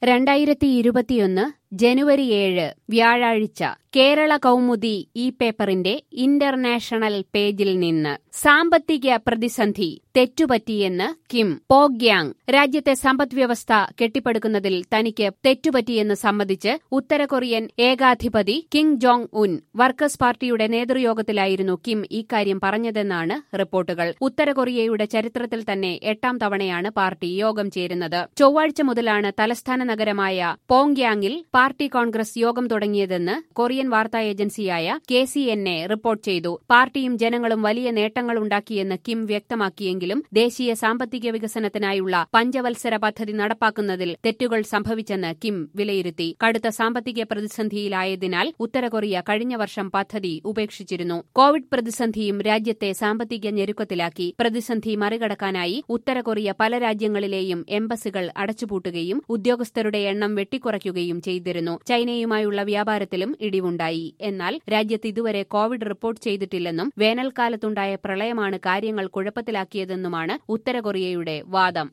രണ്ടായിരത്തി ഇരുപത്തിയൊന്ന് ജനുവരി ഏഴ് വ്യാഴാഴ്ച കേരള കൗമുദി ഈ പേപ്പറിന്റെ ഇന്റർനാഷണൽ പേജിൽ നിന്ന് സാമ്പത്തിക പ്രതിസന്ധി തെറ്റുപറ്റിയെന്ന് കിം പോഗ്യാങ് രാജ്യത്തെ സമ്പദ്വ്യവസ്ഥ കെട്ടിപ്പടുക്കുന്നതിൽ തനിക്ക് തെറ്റുപറ്റിയെന്ന് സമ്മതിച്ച് ഉത്തര കൊറിയൻ ഏകാധിപതി കിങ് ജോങ് ഉൻ വർക്കേഴ്സ് പാർട്ടിയുടെ നേതൃയോഗത്തിലായിരുന്നു കിം ഇക്കാര്യം പറഞ്ഞതെന്നാണ് റിപ്പോർട്ടുകൾ ഉത്തര കൊറിയയുടെ ചരിത്രത്തിൽ തന്നെ എട്ടാം തവണയാണ് പാർട്ടി യോഗം ചേരുന്നത് ചൊവ്വാഴ്ച മുതലാണ് തലസ്ഥാന നഗരമായ പോങ്യാങ്ങിൽ പാർട്ടി കോൺഗ്രസ് യോഗം തുടങ്ങിയതെന്ന് കൊറിയൻ വാർത്താ ഏജൻസിയായ K C N A report ചെയ്തു പാർട്ടിയും ജനങ്ങളും വലിയ നേട്ടങ്ങളുണ്ടാക്കിയെന്ന് കിം വ്യക്തമാക്കിയെങ്കിലും ദേശീയ സാമ്പത്തിക വികസനത്തിനായുള്ള പഞ്ചവത്സര പദ്ധതി നടപ്പാക്കുന്നതിൽ തെറ്റുകൾ സംഭവിച്ചെന്ന് കിം വിലയിരുത്തി കടുത്ത സാമ്പത്തിക പ്രതിസന്ധിയിലായതിനാൽ ഉത്തര കൊറിയ കഴിഞ്ഞ വർഷം പദ്ധതി ഉപേക്ഷിച്ചിരുന്നു കോവിഡ് പ്രതിസന്ധിയും രാജ്യത്തെ സാമ്പത്തിക ഞെരുക്കത്തിലാക്കി പ്രതിസന്ധി മറികടക്കാനായി ഉത്തര കൊറിയ പല രാജ്യങ്ങളിലെയും എംബസികൾ അടച്ചുപൂട്ടുകയും ഉദ്യോഗസ്ഥരുടെ എണ്ണം വെട്ടിക്കുറയ്ക്കുകയും ചെയ്തിരുന്നു ചൈനയുമായുള്ള വ്യാപാരത്തിലും ഇടിവുണ്ടായി എന്നാൽ രാജ്യത്ത് ഇതുവരെ കോവിഡ് റിപ്പോർട്ട് ചെയ്തിട്ടില്ലെന്നും വേനൽക്കാലത്തുണ്ടായ പ്രളയമാണ് കാര്യങ്ങൾ കുഴപ്പത്തിലാക്കിയതെന്നുമാണ് ഉത്തര കൊറിയയുടെ വാദം